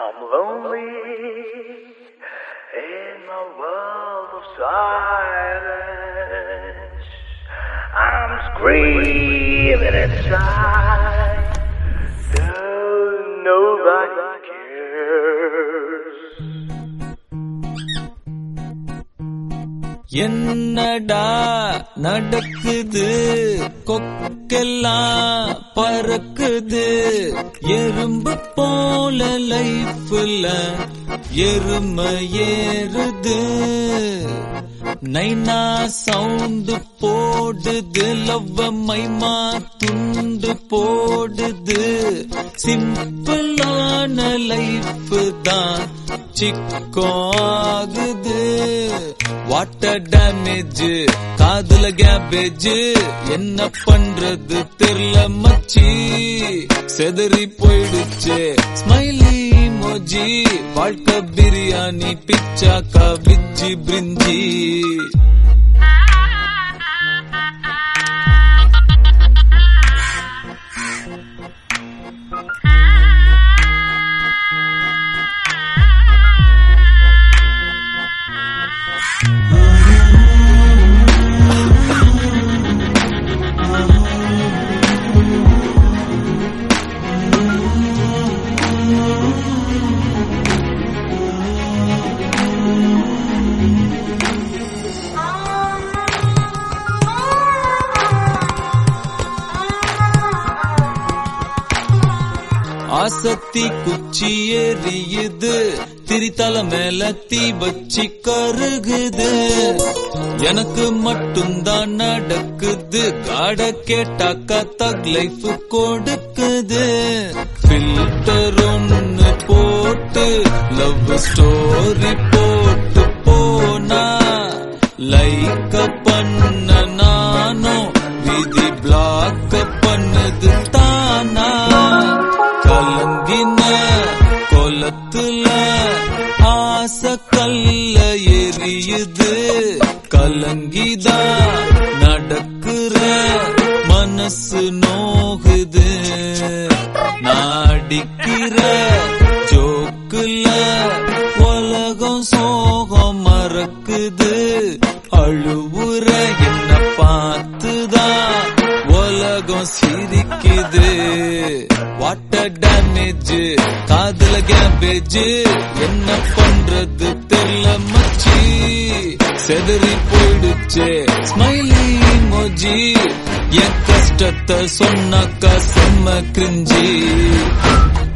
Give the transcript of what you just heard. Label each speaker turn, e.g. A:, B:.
A: I'm lonely in my world of silence. I'm screaming inside. Though nobody cares.
B: என்னடா நடக்குது கொக்கெல்லாம் பறக்குது எறும்பு போல லைஃப்ல எருமை ஏறுது நைனா சவுண்டு போடுது லவ்வ மைமா துண்டு போடுது சிம்பிளான லைஃப் தான் சிக்கம் ஆகுது வாட்டர் டேமேஜ் காதுல கேபேஜ் என்ன பண்றது தெரியல மச்சி செதறி போயிடுச்சு ஸ்மைலி மோஜி வாழ்க்கை பிரியாணி பிச்சாக்கா பிச்சி பிரிஞ்சி ஆசத்தி குச்சி எரியுது திரித்தல மேல தீ வச்சி கருகுது எனக்கு மட்டும்தான் நடக்குது காட கேட்டாக்கா தக் லைஃப் கொடுக்குது ஃபில்டர் ஒன்னு போட்டு லவ் ஸ்டோரி போட்டு போனா லைக்க பண்ண நானும் விதி பிளாக் பண்ணுது தானா கலங்கின கொலத்துல ஆச கல்ல எரியுது கலங்கிதா நடக்குற மனசு நோகுது நாடிக்கிற ஜோக்குல உலகம் சோகம் மறக்குது அழுவுற என்ன பார்த்துதான் உலகம் சிரிக்குது வாட்டர் டேமேஜ் காதுல கேபேஜ் என்ன பண்றது தெரியல மச்சி செதறி போயிடுச்சு ஸ்மைலி மோஜி என் கஷ்டத்தை சொன்னாக்கா செம்ம கிரிஞ்சி